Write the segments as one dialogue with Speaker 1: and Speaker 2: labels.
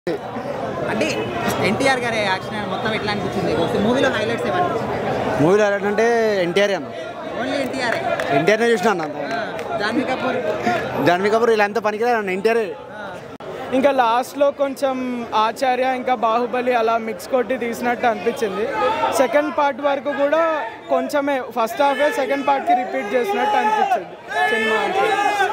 Speaker 1: అంటే ఎన్టీఆర్ గారి యాక్షన్ మొత్తం ఎట్లా అనిపించింది మూవీలో హైలైట్స్ ఏమన్నా
Speaker 2: మూవీలో అంటే ఎన్టీఆర్ అన్న
Speaker 1: ఓన్లీ ఎన్టీఆర్
Speaker 2: ఎన్టీఆర్నే చూసిన అన్న
Speaker 1: జాన్వీ కపూర్
Speaker 2: జాన్వీ కపూర్ ఇలా అంతా పనికిరారు అన్న ఎన్టీఆర్
Speaker 3: ఇంకా లాస్ట్లో కొంచెం ఆచార్య ఇంకా బాహుబలి అలా మిక్స్ కొట్టి తీసినట్టు అనిపించింది సెకండ్ పార్ట్ వరకు కూడా కొంచెమే ఫస్ట్ హాఫే సెకండ్ పార్ట్కి రిపీట్ చేసినట్టు అనిపించింది సినిమా అంతా.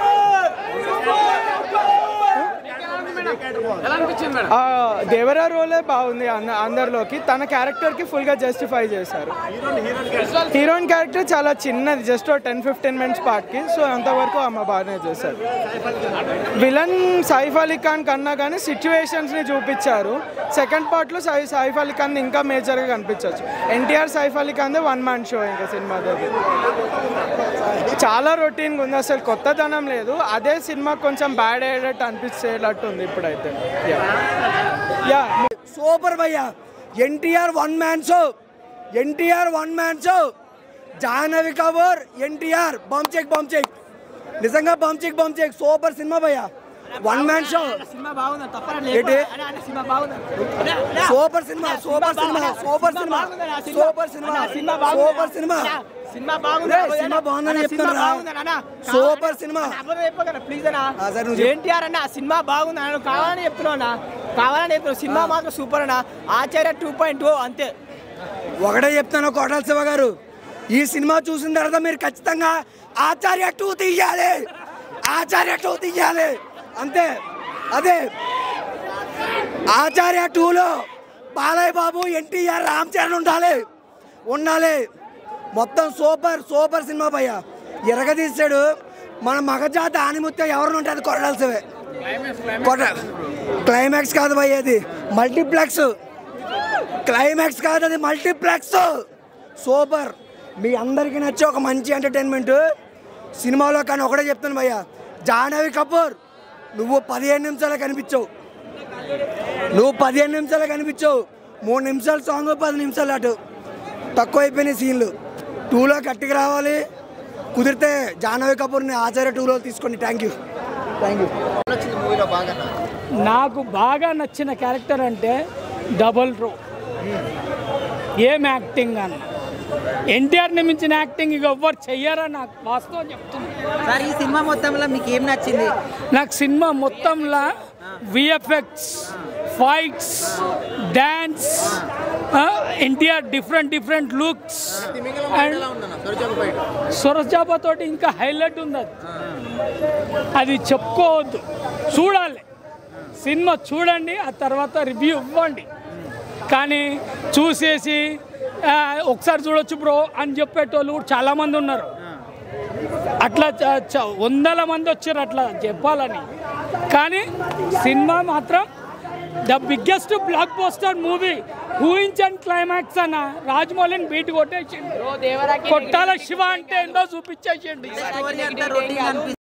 Speaker 3: ఆ, దేవరా రోలే బాగుంది అంద- అందరిలోకి తన క్యారెక్టర్కి ఫుల్గా జస్టిఫై చేశారు హీరోయిన్ క్యారెక్టర్ చాలా చిన్నది జస్ట్ టెన్ ఫిఫ్టీన్ మినిట్స్ పార్ట్కి సో అంతవరకు ఆమె బాగానే చేశారు విలన్ సైఫ్ అలీ ఖాన్ కన్నా కానీ సిచ్యువేషన్స్ని చూపించారు సెకండ్ పార్ట్లో సై సైఫ్ అలీ ఖాన్ ఇంకా మేజర్గా కనిపించవచ్చు NTR Saif Ali Khan one man show ఇంకా సినిమా దగ్గర చాలా రొటీన్గా ఉంది అసలు కొత్తదనం లేదు అదే సినిమా కొంచెం బ్యాడ్ అయ్యేటట్టు అనిపించేటట్టు ఉంది ఇప్పుడైతే యా
Speaker 4: సూపర్ భయ్య NTR one man show NTR one man show Janhvi Kapoor NTR బమ్ చెక్ బమ్ చెక్ నిజంగా బమ్ చెక్ బమ్ చెక్ సూపర్ సినిమా భయ్య వన్ మ్యాన్ షో ఏంటి super cinema super cinema super cinema super cinema super cinema రే, సినిమా బాగుందని చెప్తున్నా సూపర్ సినిమా
Speaker 5: ప్లీజ్ అన్నా
Speaker 4: ఆ, సరే, నువ్వు చెప్పు.
Speaker 5: ఎన్టీఆర్ అన్న ఆ సినిమా బాగుంది అన్న నువ్వు కావాలని చెప్తున్నా కావాలని చెప్తున్నావు సినిమా మాత్రం సూపర్ అన్న ఆచార్య టూ పాయింట్ టూ అంతే
Speaker 4: ఒకటే చెప్తాను కోటల శివ గారు ఈ సినిమా చూసిన తర్వాత మీరు ఖచ్చితంగా ఆచార్య టూ తీయాలి ఆచార్య టూ తీయాలి అంతే అదే ఆచార్య టూలో బాలయ్య బాబు ఎన్టీఆర్ రామ్ చరణ్ ఉండాలి ఉండాలి మొత్తం సూపర్ సూపర్ సినిమా భయ్య ఎరగదీశాడు మన మగజాతి ఆనిముత్యం ఎవరిని ఉంటుంది కొట్టాల్సివే కొట్ట క్లైమాక్స్ కాదు భయ్య అది మల్టీప్లెక్స్ క్లైమాక్స్ కాదు అది మల్టీప్లెక్స్ సూపర్ మీ అందరికీ నచ్చే ఒక మంచి ఎంటర్టైన్మెంట్ సినిమాలో కానీ ఒకటే చెప్తాను భయ్య జాహ్నవి కపూర్ నువ్వు పదిహేను నిమిషాలు కనిపించవు నువ్వు పదిహేను నిమిషాలు కనిపించవు మూడు నిమిషాలు సాంగ్ పది నిమిషాలు అటు తక్కువ అయిపోయినాయి సీన్లు టూలో గట్టిగా రావాలి కుదిరితే జాహ్నవి కపూర్ని ఆచార్య టూలో తీసుకోండి థ్యాంక్ యూ థ్యాంక్ యూ
Speaker 1: వచ్చింది మూవీలో బాగా
Speaker 6: నాకు బాగా నచ్చిన క్యారెక్టర్ అంటే డబుల్ రో ఏం యాక్టింగ్ అన్న ఎన్టీఆర్ని మించిన యాక్టింగ్ ఇక ఎవ్వరు చెయ్యరా నాకు వాస్తవం చెప్తున్నా
Speaker 1: సార్ ఈ సినిమా మొత్తంలో మీకు ఏం నచ్చింది
Speaker 6: నాకు సినిమా మొత్తంలో VFX fights dance NTR different different looks and సొరచాప తోటి ఇంకా హైలైట్ ఉంది అది అది చెప్పుకోవద్దు చూడాలి సినిమా చూడండి ఆ తర్వాత రివ్యూ ఇవ్వండి కానీ చూసేసి "ఆ, ఒకసారి చూడొచ్చు బ్రో అని చెప్పేటోళ్ళు కూడా చాలామంది ఉన్నారు అట్లా చ- చ- వందల మంది వచ్చారు అట్లా చెప్పాలని కానీ సినిమా మాత్రం the biggest blockbuster movie ఊహించండి క్లైమాక్స్ అన్న రాజమౌళిని బీట్ కొట్టేసిండు కొట్టాల శివ అంటే ఏందో చూపించేసిండు
Speaker 1: స్టోరీ అంతా రొటీన్